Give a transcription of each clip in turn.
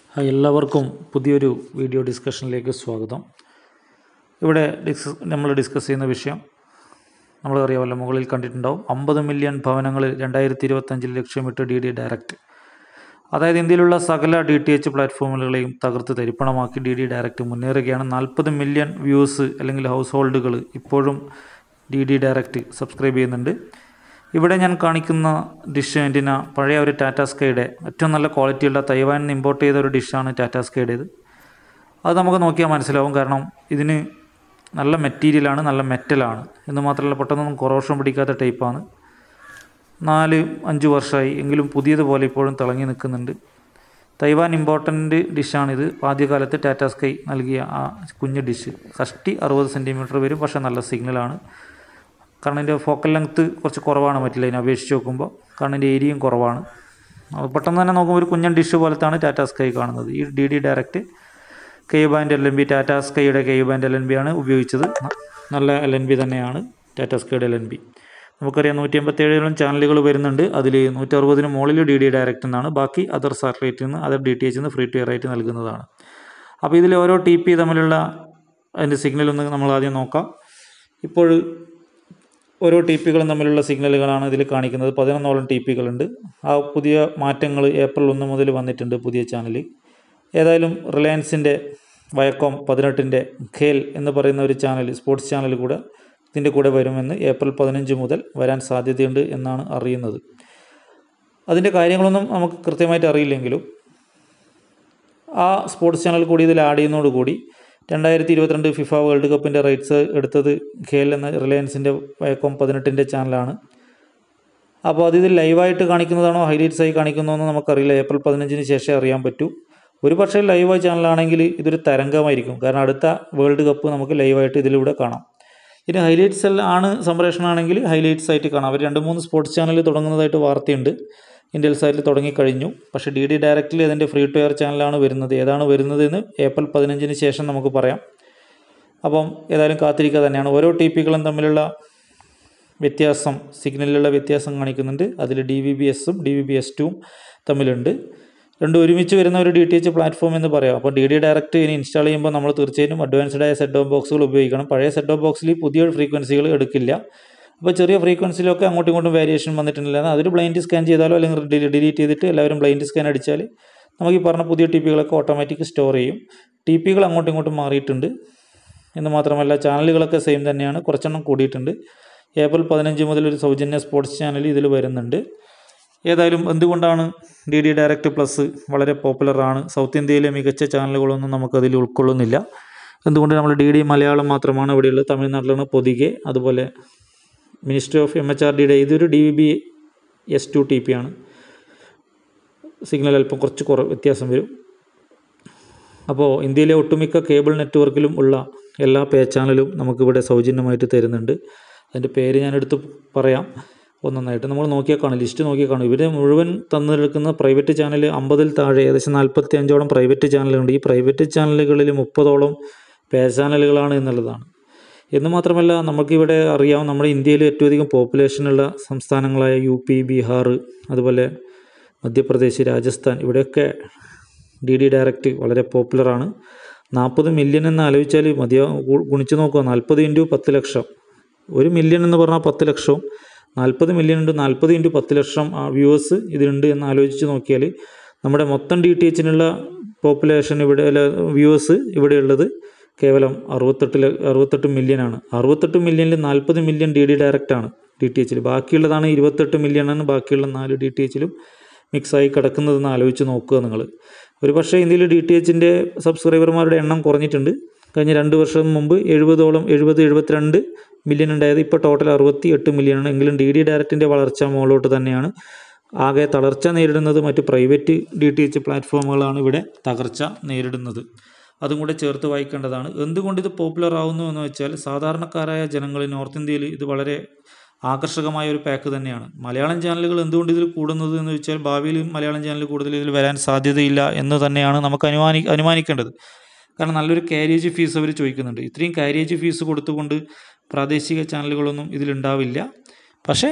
hi എല്ലാവർക്കും പുതിയൊരു video ഡിസ്കഷനിലേക്ക് സ്വാഗതം ഇവിടെ ഡിസ് നമ്മൾ ഡിസ്കസ് ചെയ്യുന്ന വിഷയം നമ്മളറിയാമല്ലോ മുകളിൽ കണ്ടിട്ടുണ്ടാവും അമ്പത് മില്യൺ ഭവനങ്ങളിൽ രണ്ടായിരത്തി ഇരുപത്തഞ്ചിൽ ലക്ഷ്യമിട്ട് ഡി ഡി ഡയറക്റ്റ് അതായത് ഇന്ത്യയിലുള്ള സകല ഡി ടി എച്ച് പ്ലാറ്റ്ഫോമുകളെയും തകർത്ത് തരിപ്പണമാക്കി ഡി ഡി ഡയറക്റ്റ് മുന്നേറുകയാണ് നാൽപ്പത് മില്യൺ വ്യൂസ് അല്ലെങ്കിൽ ഹൗസ് ഹോൾഡുകൾ ഇപ്പോഴും ഡി ഡി ഡയറക്റ്റ് സബ്സ്ക്രൈബ് ചെയ്യുന്നുണ്ട് ഇവിടെ ഞാൻ കാണിക്കുന്ന ഡിഷ് ആൻറ്റിന പഴയ ഒരു ടാറ്റ സ്കൈയുടെ ഏറ്റവും നല്ല ക്വാളിറ്റിയുള്ള തൈവാനിൽ നിന്ന് ഇമ്പോർട്ട് ചെയ്ത ഒരു ഡിഷാണ് ടാറ്റ സ്കൈയുടേത് അത് നമുക്ക് നോക്കിയാൽ മനസ്സിലാവും കാരണം ഇതിന് നല്ല മെറ്റീരിയലാണ് നല്ല മെറ്റലാണ് എന്ന് മാത്രമല്ല പെട്ടെന്നൊന്നും കൊറോഷൻ പിടിക്കാത്ത ടൈപ്പാണ് നാല് അഞ്ച് വർഷമായി എങ്കിലും പുതിയതുപോലെ ഇപ്പോഴും തിളങ്ങി നിൽക്കുന്നുണ്ട് തൈവാൻ ഇമ്പോർട്ടൻ്റ് ഡിഷാണിത് ആദ്യകാലത്ത് ടാറ്റ സ്കൈ നൽകിയ ആ കുഞ്ഞ് ഡിഷ് കഷ്ടി അറുപത് സെൻറ്റിമീറ്റർ വരും പക്ഷേ നല്ല സിഗ്നലാണ് കാരണം ഇതിൻ്റെ ഫോക്കൽ ലെങ്ത്ത് കുറച്ച് കുറവാണ് മറ്റില്ല ഇതിനെ അപേക്ഷിച്ച് നോക്കുമ്പോൾ കാരണം ഇതിൻ്റെ ഏരിയയും കുറവാണ് അത് പെട്ടെന്ന് തന്നെ നോക്കുമ്പോൾ ഒരു കുഞ്ഞൻ ഡിഷ് പോലത്താണ് ടാറ്റ സ്കൈ കാണുന്നത് ഈ D D direct K band L N B Tata സ്കൈയുടെ K band L N B ആണ് ഉപയോഗിച്ചത് ന- നല്ല എൽ എൻ ബി തന്നെയാണ് ടാറ്റ സ്കൈയുടെ എൽ എൻ ബി നമുക്കറിയാം നൂറ്റി എൺപത്തേഴോളം ചാനലുകൾ വരുന്നുണ്ട് അതിൽ നൂറ്ററുപതിന് മുകളിൽ ഡി ഡി ഡയറക്റ്റ് എന്നാണ് ബാക്കി അതർ സാറ്റലൈറ്റിൽ നിന്ന് അതർ ഡി ടി എച്ചിൽ നിന്ന് ഫ്രീ ടു എയർ ആയിട്ട് നൽകുന്നതാണ് അപ്പോൾ ഇതിൽ ഓരോ ടി പി തമ്മിലുള്ള അതിൻ്റെ സിഗ്നൽ ഒന്ന് നമ്മൾ ആദ്യം നോക്കാം ഇപ്പോൾ ഓരോ ടി പികളും തമ്മിലുള്ള സിഗ്നലുകളാണ് ഇതിൽ കാണിക്കുന്നത് പതിനൊന്നോളം ടി പികളുണ്ട് ആ പുതിയ മാറ്റങ്ങൾ ഏപ്രിൽ ഒന്ന് മുതൽ വന്നിട്ടുണ്ട് പുതിയ ചാനൽ ഏതായാലും റിലയൻസിൻ്റെ വയക്കോം പതിനെട്ടിൻ്റെ ഖേൽ എന്ന് പറയുന്ന ഒരു ചാനൽ സ്പോർട്സ് ചാനൽ കൂടെ ഇതിൻ്റെ കൂടെ വരുമെന്ന് ഏപ്രിൽ പതിനഞ്ച് മുതൽ വരാൻ സാധ്യതയുണ്ട് എന്നാണ് അറിയുന്നത് അതിൻ്റെ കാര്യങ്ങളൊന്നും നമുക്ക് കൃത്യമായിട്ട് അറിയില്ലെങ്കിലും ആ സ്പോർട്സ് ചാനൽ കൂടി ഇതിൽ ആഡ് ചെയ്യുന്നതോടുകൂടി രണ്ടായിരത്തി ഇരുപത്തിരണ്ട് ഫിഫ വേൾഡ് കപ്പിൻ്റെ റൈറ്റ്സ് എടുത്തത് ഖേൽ എന്ന റിലയൻസിൻ്റെ വയക്കോം പതിനെട്ടിൻ്റെ ചാനലാണ് അപ്പോൾ അത് ഇതിൽ ലൈവായിട്ട് കാണിക്കുന്നതാണോ ഹൈലൈറ്റ്സ് ആയി കാണിക്കുന്നതെന്ന് നമുക്കറിയില്ല ഏപ്രിൽ പതിനഞ്ചിന് ശേഷമേ അറിയാൻ പറ്റൂ ഒരു പക്ഷേ ലൈവായി ചാനലാണെങ്കിൽ ഇതൊരു തരംഗമായിരിക്കും കാരണം അടുത്ത വേൾഡ് കപ്പ് നമുക്ക് ലൈവായിട്ട് ഇതിലൂടെ കാണാം ഇനി ഹൈലൈറ്റ്സ് എല്ലാം ആണ് സംപ്രേഷണമാണെങ്കിൽ ഹൈലൈറ്റ്സ് ആയിട്ട് കാണാം അവർ രണ്ട് മൂന്ന് സ്പോർട്സ് ചാനൽ തുടങ്ങുന്നതായിട്ട് വാർത്തയുണ്ട് ഇന്ത്യൻ സൈഡിൽ തുടങ്ങിക്കഴിഞ്ഞു പക്ഷേ ഡി ഡി ഡയറക്റ്റിൽ അതിൻ്റെ ഫ്രീ ടു എയർ ചാനലാണ് വരുന്നത് ഏതാണ് വരുന്നത് എന്ന് ഏപ്രിൽ പതിനഞ്ചിന് ശേഷം നമുക്ക് പറയാം അപ്പം ഏതായാലും കാത്തിരിക്കുക തന്നെയാണ് ഓരോ ടി പികളും തമ്മിലുള്ള വ്യത്യാസം സിഗ്നലിലുള്ള വ്യത്യാസം കാണിക്കുന്നുണ്ട് അതിൽ ഡി വി ബി എസും ഡി വി ബി എസ് ടുവും തമ്മിലുണ്ട് രണ്ടും ഒരുമിച്ച് വരുന്ന ഒരു ഡി ടി എച്ച് പ്ലാറ്റ്ഫോം എന്ന് പറയാം അപ്പോൾ ഡി ഡി ഡയറക്റ്റ് ഇനി ഇൻസ്റ്റാൾ ചെയ്യുമ്പോൾ നമ്മൾ തീർച്ചയായും അഡ്വാൻസ്ഡ് ആയ സെറ്റ് ഓഫ് ബോക്സുകൾ ഉപയോഗിക്കണം പഴയ സെറ്റ് ഓഫ് ബോക്സിൽ പുതിയ ഫ്രീക്വൻസികൾ എടുക്കില്ല അപ്പോൾ ചെറിയ ഫ്രീക്വൻസിയിലൊക്കെ അങ്ങോട്ടും ഇങ്ങോട്ടും വേരിയേഷൻ വന്നിട്ടുണ്ടല്ലോ അതൊരു ബ്ലൈൻഡ് സ്കാൻ ചെയ്താലോ അല്ലെങ്കിൽ ഡിലീറ്റ് ചെയ്തിട്ട് എല്ലാവരും ബ്ലൈൻഡ് സ്കാൻ അടിച്ചാൽ നമുക്ക് ഈ പറഞ്ഞ പുതിയ ടി പികളൊക്കെ ഓട്ടോമാറ്റിക് സ്റ്റോർ ചെയ്യും ടി പികൾ അങ്ങോട്ടും ഇങ്ങോട്ടും മാറിയിട്ടുണ്ട് എന്ന് മാത്രമല്ല ചാനലുകളൊക്കെ സെയിം തന്നെയാണ് കുറച്ചെണ്ണം കൂടിയിട്ടുണ്ട് ഏപ്രിൽ പതിനഞ്ച് മുതൽ ഒരു സൗജന്യ സ്പോർട്സ് ചാനൽ ഇതിൽ വരുന്നുണ്ട് ഏതായാലും എന്തുകൊണ്ടാണ് ഡി ഡി ഡയറക്റ്റ് പ്ലസ് വളരെ പോപ്പുലറാണ് സൗത്ത് ഇന്ത്യയിലെ മികച്ച ചാനലുകളൊന്നും നമുക്കതിൽ ഉൾക്കൊള്ളുന്നില്ല എന്തുകൊണ്ട് നമ്മൾ ഡി ഡി മലയാളം മാത്രമാണ് ഇവിടെയുള്ളത് തമിഴ്നാട്ടിലാണ് പൊതികെ അതുപോലെ ministry of M H R ഡിയുടെ ഇതൊരു D V B S two T P ആണ് സിഗ്നൽ അല്പം കുറച്ച് കുറ വ്യത്യാസം വരും അപ്പോൾ ഇന്ത്യയിലെ ഒട്ടുമിക്ക കേബിൾ നെറ്റ്വർക്കിലും ഉള്ള എല്ലാ പേ ചാനലും നമുക്കിവിടെ സൗജന്യമായിട്ട് തരുന്നുണ്ട് അതിൻ്റെ പേര് ഞാൻ എടുത്ത് പറയാം ഒന്നൊന്നായിട്ട് നമ്മൾ നോക്കിയാൽ കാണും ലിസ്റ്റ് നോക്കിയാൽ കാണും ഇവർ മുഴുവൻ തന്നെടുക്കുന്ന പ്രൈവറ്റ് ചാനൽ അമ്പതിൽ താഴെ ഏകദേശം നാൽപ്പത്തി അഞ്ചോളം പ്രൈവറ്റ് ചാനലുണ്ട് ഈ പ്രൈവറ്റ് ചാനലുകളിൽ മുപ്പതോളം പേ ചാനലുകളാണ് എന്നുള്ളതാണ് എന്ന് മാത്രമല്ല നമുക്കിവിടെ അറിയാം നമ്മുടെ ഇന്ത്യയിൽ ഏറ്റവും അധികം പോപ്പുലേഷനുള്ള സംസ്ഥാനങ്ങളായ യു പി ബീഹാർ അതുപോലെ മധ്യപ്രദേശ് രാജസ്ഥാൻ ഇവിടെയൊക്കെ ഡി ഡി ഡയറക്റ്റ് വളരെ പോപ്പുലറാണ് നാൽപ്പത് മില്യൺ എന്ന് ആലോചിച്ചാൽ മതിയാ ഗു- ഗുണിച്ച് നോക്കുക നാൽപ്പത് ഇൻറ്റു പത്ത് ലക്ഷം ഒരു മില്യൺ എന്ന് പറഞ്ഞാൽ പത്ത് ലക്ഷവും നാൽപ്പത് മില്യൺ ഉണ്ട് നാൽപ്പത് ഇൻറ്റു പത്ത് ലക്ഷം വ്യൂവേഴ്സ് ഇതിലുണ്ട് എന്ന് ആലോചിച്ച് നോക്കിയാൽ നമ്മുടെ മൊത്തം ഡി ടി എച്ചിനുള്ള പോപ്പുലേഷൻ ഇവിടെ അല്ല വ്യൂവേഴ്സ് ഇവിടെയുള്ളത് കേവലം അറുപത്തെട്ട് ല- അറുപത്തെട്ട് മില്യൺ ആണ് അറുപത്തെട്ട് മില്യണിൽ നാൽപ്പത് മില്യൺ ഡി ഡി ഡയറക്റ്റ് ആണ് ഡി ടി എച്ചിൽ ബാക്കിയുള്ളതാണ് ഇരുപത്തെട്ട് മില്യൺ ആണ് ബാക്കിയുള്ള നാല് ഡി ടി എച്ചിലും മിക്സായി കിടക്കുന്നതെന്ന് ആലോചിച്ച് നോക്കുക നിങ്ങൾ ഒരു പക്ഷേ ഇന്ത്യയിൽ ഡി ടി എച്ചിൻ്റെ സബ്സ്ക്രൈബർമാരുടെ എണ്ണം കുറഞ്ഞിട്ടുണ്ട് കഴിഞ്ഞ രണ്ട് വർഷം മുമ്പ് എഴുപതോളം എഴുപത് എഴുപത്തിരണ്ട് മില്യൺ ഉണ്ടായത് ഇപ്പോൾ ടോട്ടൽ അറുപത്തി എട്ട് മില്യൺ ആണ് എങ്കിലും ഡി ഡി ഡയറക്റ്റിൻ്റെ വളർച്ച മുകളിലോട്ട് തന്നെയാണ് ആകെ തളർച്ച നേരിടുന്നത് മറ്റ് പ്രൈവറ്റ് ഡി ടി എച്ച് പ്ലാറ്റ്ഫോമുകളാണ് ഇവിടെ തകർച്ച നേരിടുന്നത് അതും കൂടെ ചേർത്ത് വായിക്കേണ്ടതാണ് എന്തുകൊണ്ട് ഇത് പോപ്പുലർ ആവുന്നു എന്ന് വെച്ചാൽ സാധാരണക്കാരായ ജനങ്ങൾ നോർത്ത് ഇന്ത്യയിൽ ഇത് വളരെ ആകർഷകമായ ഒരു പാക്ക് തന്നെയാണ് മലയാളം ചാനലുകൾ എന്തുകൊണ്ട് ഇതിൽ കൂടുന്നത് എന്ന് വെച്ചാൽ ഭാവിയിൽ മലയാളം ചാനൽ കൂടുതൽ ഇതിൽ വരാൻ സാധ്യതയില്ല എന്ന് തന്നെയാണ് നമുക്ക് അനുമാനി അനുമാനിക്കേണ്ടത് കാരണം നല്ലൊരു കാരിയേജ് ഫീസ് അവർ ചോദിക്കുന്നുണ്ട് ഇത്രയും കാരിയേജ് ഫീസ് കൊടുത്തുകൊണ്ട് പ്രാദേശിക ചാനലുകളൊന്നും ഇതിലുണ്ടാവില്ല പക്ഷേ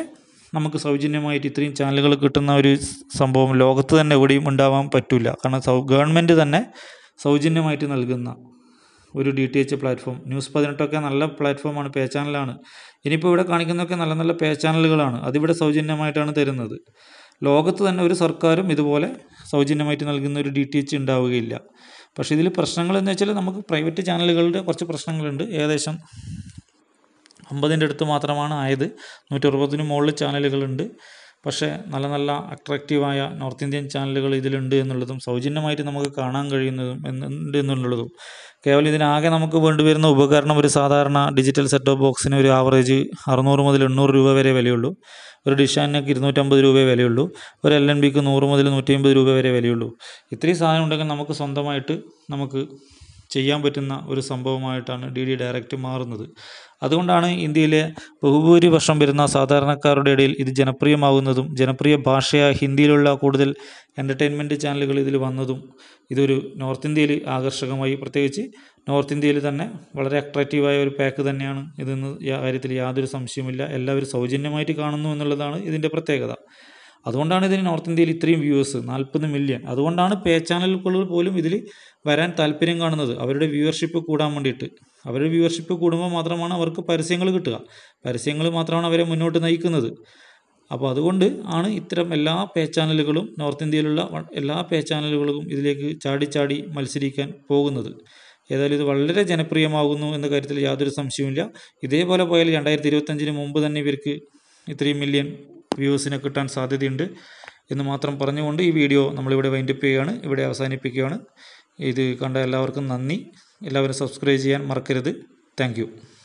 നമുക്ക് സൗജന്യമായിട്ട് ഇത്രയും ചാനലുകൾ കിട്ടുന്ന ഒരു സംഭവം ലോകത്ത് തന്നെ എവിടെയും ഉണ്ടാവാൻ പറ്റില്ല കാരണം സൗ ഗവൺമെൻറ് തന്നെ സൗജന്യമായിട്ട് നൽകുന്ന ഒരു D T H platform News പതിനെട്ടൊക്കെ നല്ല പ്ലാറ്റ്ഫോമാണ് പേ ചാനലാണ് ഇനിയിപ്പോൾ ഇവിടെ കാണിക്കുന്നതൊക്കെ നല്ല നല്ല പേ ചാനലുകളാണ് അതിവിടെ സൗജന്യമായിട്ടാണ് തരുന്നത് ലോകത്ത് തന്നെ ഒരു സർക്കാരും ഇതുപോലെ സൗജന്യമായിട്ട് നൽകുന്ന ഒരു ഡി ടി എച്ച് ഉണ്ടാവുകയില്ല പക്ഷേ ഇതിൽ പ്രശ്നങ്ങൾ എന്ന് വെച്ചാൽ നമുക്ക് പ്രൈവറ്റ് ചാനലുകളുടെ കുറച്ച് പ്രശ്നങ്ങളുണ്ട് ഏകദേശം അമ്പതിൻ്റെ അടുത്ത് മാത്രമാണ് ആയത് നൂറ്ററുപതിന് മുകളിൽ ചാനലുകളുണ്ട് പക്ഷേ നല്ല നല്ല അട്രാക്റ്റീവായ നോർത്ത് ഇന്ത്യൻ ചാനലുകൾ ഇതിലുണ്ട് എന്നുള്ളതും സൗജന്യമായിട്ട് നമുക്ക് കാണാൻ കഴിയുന്നതും ഉണ്ട് എന്നുള്ളതും കേവലം ഇതിനാകെ നമുക്ക് വേണ്ടിവരുന്ന ഉപകരണം ഒരു സാധാരണ ഡിജിറ്റൽ സെറ്റ് ഓഫ് ബോക്സിന് ഒരു ആവറേജ് അറുന്നൂറ് മുതൽ എണ്ണൂറ് രൂപ വരെ വിലയുള്ളൂ ഒരു ഡിഷാനൊക്കെ ഇരുന്നൂറ്റമ്പത് രൂപയെ വിലയുള്ളൂ ഒരു എൽ എൻ ബിക്ക് നൂറ് മുതൽ നൂറ്റി അമ്പത് രൂപ വരെ വിലയുള്ളൂ ഇത്രയും സാധനം ഉണ്ടെങ്കിൽ നമുക്ക് സ്വന്തമായിട്ട് നമുക്ക് ചെയ്യാൻ പറ്റുന്ന ഒരു സംഭവമായിട്ടാണ് ഡി ഡി ഡയറക്റ്റ് മാറുന്നത് അതുകൊണ്ടാണ് ഇന്ത്യയിലെ ബഹുഭൂരിപക്ഷം വരുന്ന സാധാരണക്കാരുടെ ഇടയിൽ ഇത് ജനപ്രിയമാകുന്നതും ജനപ്രിയ ഭാഷയായ ഹിന്ദിയിലുള്ള കൂടുതൽ എൻ്റർടൈൻമെൻറ്റ് ചാനലുകൾ ഇതിൽ വന്നതും ഇതൊരു നോർത്ത് ഇന്ത്യയിൽ ആകർഷകമായി പ്രത്യേകിച്ച് നോർത്ത് ഇന്ത്യയിൽ തന്നെ വളരെ അട്രാക്റ്റീവായ ഒരു പാക്ക് തന്നെയാണ് ഇതെന്ന് യാ- കാര്യത്തിൽ യാതൊരു സംശയവുമില്ല എല്ലാവരും സൗജന്യമായിട്ട് കാണുന്നു എന്നുള്ളതാണ് ഇതിൻ്റെ പ്രത്യേകത അതുകൊണ്ടാണ് ഇതിന് നോർത്ത് ഇന്ത്യയിൽ ഇത്രയും വ്യൂവേഴ്സ് നാൽപ്പത് മില്യൺ അതുകൊണ്ടാണ് പേ ചാനലുകൾ പോലും ഇതിൽ വരാൻ താല്പര്യം കാണുന്നത് അവരുടെ വ്യൂവർഷിപ്പ് കൂടാൻ വേണ്ടിയിട്ട് അവരുടെ വ്യൂവർഷിപ്പ് കൂടുമ്പോൾ മാത്രമാണ് അവർക്ക് പരസ്യങ്ങൾ കിട്ടുക പരസ്യങ്ങൾ മാത്രമാണ് അവരെ മുന്നോട്ട് നയിക്കുന്നത് അപ്പോൾ അതുകൊണ്ട് ആണ് ഇത്തരം എല്ലാ പേ ചാനലുകളും നോർത്ത് ഇന്ത്യയിലുള്ള വ- എല്ലാ പേ ചാനലുകളും ഇതിലേക്ക് ചാടി ചാടി മത്സരിക്കാൻ പോകുന്നത് ഏതായാലും ഇത് വളരെ ജനപ്രിയമാകുന്നു എന്ന കാര്യത്തിൽ യാതൊരു സംശയവുമില്ല ഇതേപോലെ പോയാൽ രണ്ടായിരത്തി ഇരുപത്തഞ്ചിന് മുമ്പ് തന്നെ ഇവർക്ക് ഇത്രയും മില്യൺ വ്യൂസിനെ കിട്ടാൻ സാധ്യതയുണ്ട് എന്ന് മാത്രം പറഞ്ഞുകൊണ്ട് ഈ വീഡിയോ നമ്മളിവിടെ വൈൻഡപ്പ് ചെയ്യുകയാണ് ഇവിടെ അവസാനിപ്പിക്കുകയാണ് ഇത് കണ്ട എല്ലാവർക്കും നന്ദി എല്ലാവരും സബ്സ്ക്രൈബ് ചെയ്യാൻ മറക്കരുത് താങ്ക്